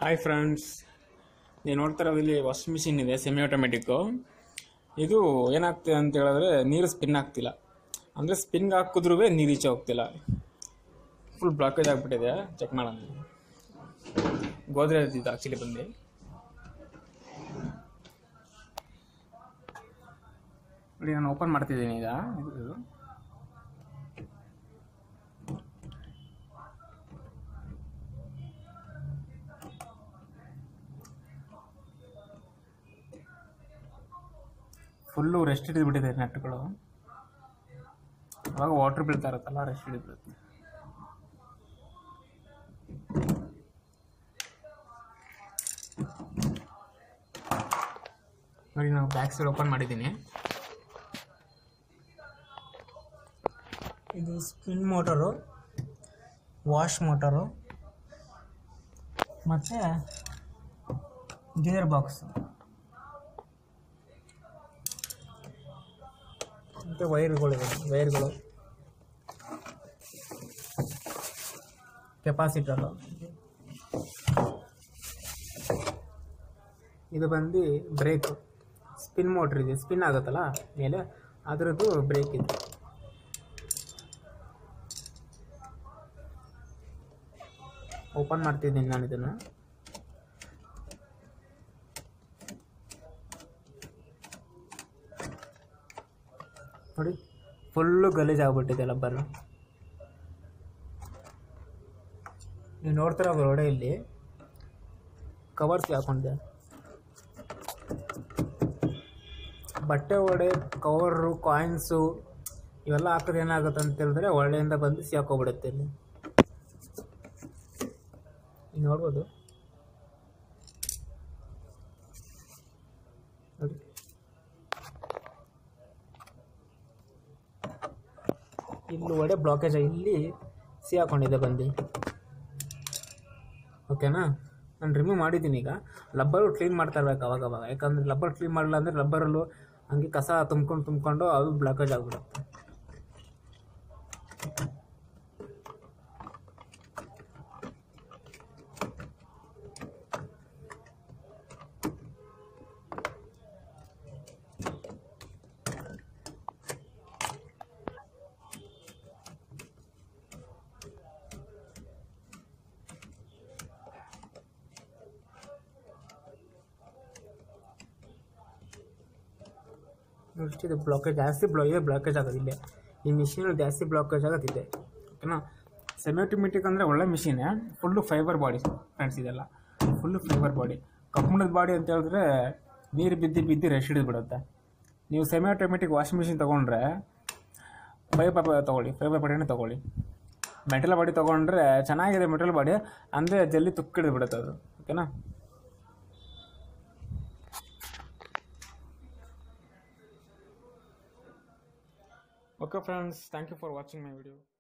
Hi friends ನೀವು ನೋಡ್ತಾ ಇರೋದು ಇಲ್ಲಿ ವಾಷಿಂಗ್ ಮಿಷಿನ್ ಇದೆ ಸೆಮಿ ಆಟೋಮೆಟಿಕ್ಕು ಇದು ಏನಾಗ್ತಿದೆ ಅಂತ ಹೇಳಿದ್ರೆ ನೀರು ಸ್ಪಿನ್ ಆಗ್ತಿಲ್ಲ ಅಂದರೆ ಸ್ಪಿನ್ಗೆ ಹಾಕಿದ್ರೂ ನೀರು ಈಚೆ ಹೋಗ್ತಿಲ್ಲ ಫುಲ್ ಬ್ಲಾಕೇಜ್ ಆಗಿಬಿಟ್ಟಿದೆ ಚೆಕ್ ಮಾಡೋಣ ಗೋದ್ರೇಜ್ ಇದು ಆ್ಯಕ್ಚುಲಿ ಬಂದು ನೋಡಿ ನಾನು ಓಪನ್ ಮಾಡ್ತಿದ್ದೀನಿ ಈಗ ಇದು ಫುಲ್ಲು ರೆಸ್ಟ್ ಹಿಡಿದ್ಬಿಟ್ಟಿದೆ ನಟ್ಗಳು ಅವಾಗ ವಾಟ್ರ್ ಬೀಳ್ತಾ ಇರುತ್ತಲ್ಲ ರೆಸ್ಟ್ ಹಿಡಿದ್ಬಿಡುತ್ತೆ ನೋಡಿ ನಾವು ಬ್ಯಾಕ್ ಸೈಡ್ ಓಪನ್ ಮಾಡಿದ್ದೀನಿ ಇದು ಸ್ಪಿನ್ ಮೋಟರು ವಾಶ್ ಮೋಟರು ಮತ್ತು ಗೇರ್ ಬಾಕ್ಸ್ ಮತ್ತು ವೈರ್ಗಳಿವೆ ವೈರ್ಗಳು ಕೆಪಾಸಿಟರು ಇದು ಬಂದು ಬ್ರೇಕ್ ಸ್ಪಿನ್ ಮೋಟ್ರ್ ಇದೆ ಸ್ಪಿನ್ ಆಗುತ್ತಲ್ಲ ಮೇಲೆ ಅದರದ್ದು ಬ್ರೇಕ್ ಇದೆ ಓಪನ್ ಮಾಡ್ತಿದ್ದೀನಿ ನಾನು ಇದನ್ನು ನೋಡಿ ಫುಲ್ಲು ಗಲೀಜ್ ಆಗ್ಬಿಟ್ಟಿದೆ ಲಬ್ಬರು ನೀವು ನೋಡ್ತೀರ ಒಳಗಡೆ ಇಲ್ಲಿ ಕವರ್ಸ್ ಹಾಕೊಂಡಿದೆ ಬಟ್ಟೆ ಒಡೆ ಕವರು ಕಾಯಿನ್ಸು ಇವೆಲ್ಲ ಹಾಕಿದ್ರೆ ಏನಾಗುತ್ತೆ ಅಂತ ಹೇಳಿದ್ರೆ ಒಳ್ಳೆಯಿಂದ ಬಂದು ಸಿಕ್ಕೋಗ್ಬಿಡುತ್ತೆ ಇಲ್ಲಿ ನೀವು ನೋಡ್ಬೋದು ನೋಡಿ ಇಲ್ಲಿ ಒಡೆ ಬ್ಲಾಕೇಜ್ ಇಲ್ಲಿ ಸಿ ಹಾಕೊಂಡಿದೆ ಬಂದು ಓಕೆನಾ ನಾನು ರಿಮೂವ್ ಮಾಡಿದ್ದೀನಿ ಈಗ ಲಬ್ಬರು ಕ್ಲೀನ್ ಮಾಡ್ತಾ ಇರ್ಬೇಕು ಅವಾಗ ಅವಾಗ ಯಾಕಂದರೆ ಲಬ್ಬರ್ ಕ್ಲೀನ್ ಮಾಡಲ್ಲ ಅಂದರೆ ಲಬ್ಬರಲ್ಲೂ ಹಂಗೆ ಕಸ ತುಂಬ್ಕೊಂಡು ತುಂಬ್ಕೊಂಡು ಅದು ಬ್ಲಾಕೇಜ್ ಆಗಿಬಿಡುತ್ತೆ ಇಷ್ಟಿದೆ ಬ್ಲಾಕೇಜ್ ಜಾಸ್ತಿ ಬ್ಲಾ ಇದೆ ಬ್ಲಾಕೇಜ್ ಆಗೋದು ಇಲ್ಲೇ ಈ ಮಿಷಿನಲ್ಲಿ ಜಾಸ್ತಿ ಬ್ಲಾಕೇಜ್ ಆಗೋದಿದೆ ಓಕೆನಾ ಸೆಮಿ ಆಟೋಮೆಟಿಕ್ ಅಂದರೆ ಒಳ್ಳೆ ಮಿಷಿನೇ ಫುಲ್ಲು ಫೈಬರ್ ಬಾಡಿ ಫ್ರೆಂಡ್ಸ್ ಇದೆಲ್ಲ ಫುಲ್ಲು ಫೈಬರ್ ಬಾಡಿ ಕಬ್ಬಿಣದ ಬಾಡಿ ಅಂತ ಹೇಳಿದ್ರೆ ನೀರು ಬಿದ್ದು ಬಿದ್ದು ರೆಸ್ಟ್ ಹಿಡಿದು ಬಿಡುತ್ತೆ ನೀವು ಸೆಮಿ ಆಟೋಮೆಟಿಕ್ ವಾಷಿಂಗ್ ಮಿಷಿನ್ ತೊಗೊಂಡ್ರೆ ಫೈಬರ್ ತೊಗೊಳ್ಳಿ ಫೈಬರ್ ಬಾಡಿನೇ ತೊಗೊಳ್ಳಿ ಮೆಟಲ್ ಬಾಡಿ ತೊಗೊಂಡ್ರೆ ಚೆನ್ನಾಗಿದೆ ಮೆಟಲ್ ಬಾಡಿ ಅಂದರೆ ಜಲ್ದಿ ತುಕ್ಕಿಡಿದು ಬಿಡುತ್ತೆ ಅದು ಓಕೆನಾ Okay friends, thank you for watching my video.